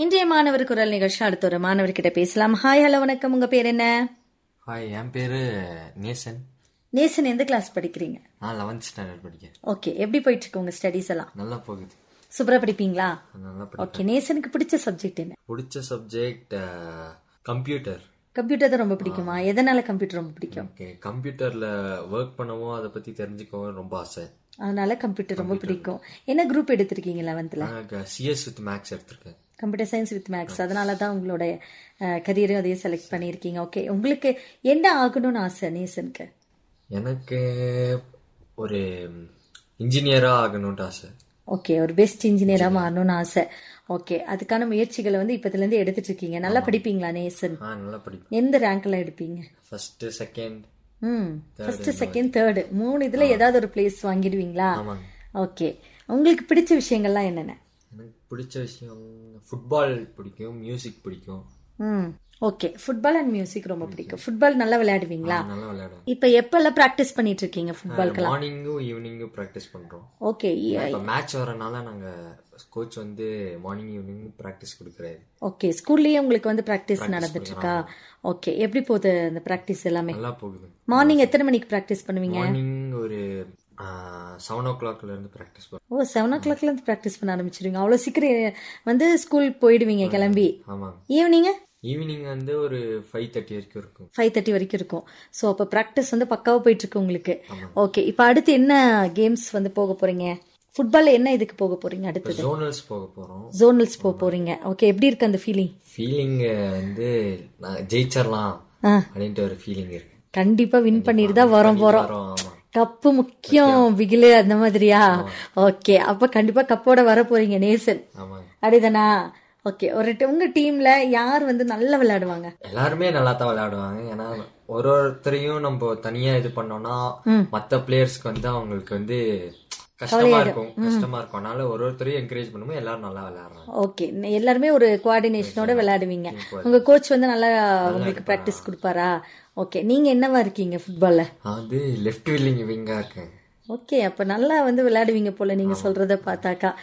இன்றைய மாணவர் குரல் நிகழ்ச்சி அடுத்த ஒரு மாணவர்கிட்ட பேசலாம் ஹாய் ஹலோ வணக்கம் உங்க பேர் என்ன ஹாய் என் பேரு நேசன் நேசன் எந்த கிளாஸ் படிக்கிறீங்க நான் லெவன்த் ஸ்டாண்டர்ட் படிக்கிறேன் ஓகே எப்படி போயிட்டு இருக்கு உங்க ஸ்டடீஸ் எல்லாம் நல்லா போகுது சூப்பரா படிப்பீங்களா நல்லா படி ஓகே நேசனுக்கு பிடிச்ச சப்ஜெக்ட் என்ன பிடிச்ச சப்ஜெக்ட் கம்ப்யூட்டர் கம்ப்யூட்டர் தான் ரொம்ப பிடிக்குமா எதனால கம்ப்யூட்டர் ரொம்ப பிடிக்கும் ஓகே கம்ப்யூட்டர்ல ஒர்க் பண்ணவும் அதை பத்தி தெரிஞ்சுக்கவும் ரொம்ப ஆசை அதனால கம்ப்யூட்டர் ரொம்ப பிடிக்கும் என்ன குரூப் எடுத்திருக்கீங்க லெவன்த்ல நான் சிஎஸ் வித் மேக்ஸ் எடுத்திருக்கேன் கம்ப்யூட்டர் சயின்ஸ் வித் மேக்ஸ் அதனால தான் உங்களோட கரியரும் அதையே செலக்ட் பண்ணியிருக்கீங்க ஓகே உங்களுக்கு என்ன ஆகணும்னு ஆசை நேசனுக்கு எனக்கு ஒரு இன்ஜினியரா ஆகணும்ட்டு ஆசை ஓகே ஒரு பெஸ்ட் இன்ஜினியரா மாறணும்னு ஆசை ஓகே அதுக்கான முயற்சிகளை வந்து இப்பத்துல இருந்து எடுத்துட்டு இருக்கீங்க நல்லா படிப்பீங்களா நேசன் ஆ நல்லா படிப்பேன் எந்த ரேங்க்ல எடுப்பீங்க ஃபர்ஸ்ட் செகண்ட் ம் ஃபர்ஸ்ட் செகண்ட் தேர்டு மூணு இதுல ஏதாவது ஒரு பிளேஸ் வாங்கிடுவீங்களா ஆமாங்க ஓகே உங்களுக்கு பிடிச்ச விஷயங்கள்லாம் என்னென்ன எனக்கு பிடிச்ச விஷயம் ஃபுட்பால் பிடிக்கும் மியூசிக் பிடிக்கும் ம் ஓகே ஃபுட்பால் அண்ட் மியூசிக் ரொம்ப பிடிக்கும் ஃபுட்பால் நல்லா விளையாடுவீங்களா நல்லா விளையாடுவேன் இப்ப எப்பெல்லாம் பிராக்டிஸ் பண்ணிட்டு இருக்கீங்க ஃபுட்பால்க்கெல்லாம் மார்னிங்கும் ஈவினிங்கும் ப்ராக்டிஸ் பண்றோம் ஓகே இப்போ மேட்ச் வரனால நாங்க கோச் வந்து மார்னிங் ஈவினிங் ப்ராக்டிஸ் கொடுக்குறாரு ஓகே ஸ்கூல்லயே உங்களுக்கு வந்து பிராக்டிஸ் நடந்துட்டு இருக்கா ஓகே எப்படி போகுது அந்த பிராக்டிஸ் எல்லாமே நல்லா போகுது மார்னிங் எத்தனை மணிக்கு பிராக்டிஸ் பண்ணுவீங்க மார்னிங் ஒரு செவன் ஓ கிளாக்ல இருந்து ப்ராக்டிஸ் பண்ணுவோம் ஓ செவன் ஓ கிளாக்ல இருந்து பிராக்டிஸ் பண்ண ஆரம்பிச்சிருவீங்க அவ்வளவு சீக்கிரம் வந்து ஸ்கூல் போயிடுவீங்க கிளம்பி ஆமாங்க ஈவினிங் ஈவினிங் வந்து ஒரு ஃபைவ் தேர்ட்டி வரைக்கும் இருக்கும் ஃபைவ் தேர்ட்டி வரைக்கும் இருக்கும் ஸோ அப்போ ப்ராக்டிஸ் வந்து பக்காவா போயிட்டு இருக்கு உங்களுக்கு ஓகே இப்போ அடுத்து என்ன கேம்ஸ் வந்து போக போறீங்க ஃபுட்பால்ல என்ன இதுக்கு போக போறீங்க அடுத்தது ஜோனல்ஸ் போக போறோம் ஜோனல்ஸ் போக போறீங்க ஓகே எப்படி இருக்கு அந்த ஃபீலிங் ஃபீலிங் வந்து நான் ஜெயிச்சிடலாம் ஆ. அப்படின்ட்டு ஒரு ஃபீலிங் இருக்கு கண்டிப்பா வின் பண்ணிட்டு தான் வரோம் போறோம் வரோம், ஆமா கப்பு முக்கியம் பிகிலு அந்த மாதிரியா ஓகே அப்ப கண்டிப்பா கப்போட வர போறீங்க நேசன் ஆமாங்க அப்படிதானா ஓகே ஒரு டி- உங்க டீம்ல யார் வந்து நல்லா விளையாடுவாங்க எல்லாருமே நல்லா தான் விளையாடுவாங்க ஏன்னா ஒரு ஒருத்தரையும் நம்ம தனியா இது பண்ணோம்னா மத்த பிளேயர்ஸ்க்கு வந்து அவங்களுக்கு வந்து கஷ்டமா இருக்கும் கஷ்டமா இருக்கும் அதனால ஒரு ஒருத்தரையும் என்கரேஜ் பண்ணும்போது எல்லாரும் நல்லா விளையாடுறாங்க ஓகே எல்லாருமே ஒரு கோஆர்டினேஷனோட விளையாடுவீங்க உங்க கோச் வந்து நல்லா உங்களுக்கு பிராக்டிஸ் கொடுப்பாரா ஓகே நீங்க என்னவா இருக்கீங்க ஃபுட்பால்ல நான் வந்து லெஃப்ட் வில்லிங் விங்கா இருக்கேன் ஓகே அப்ப நல்லா வந்து விளையாடுவீங்க போல நீங்க சொல்றத பார்த்தாக்கா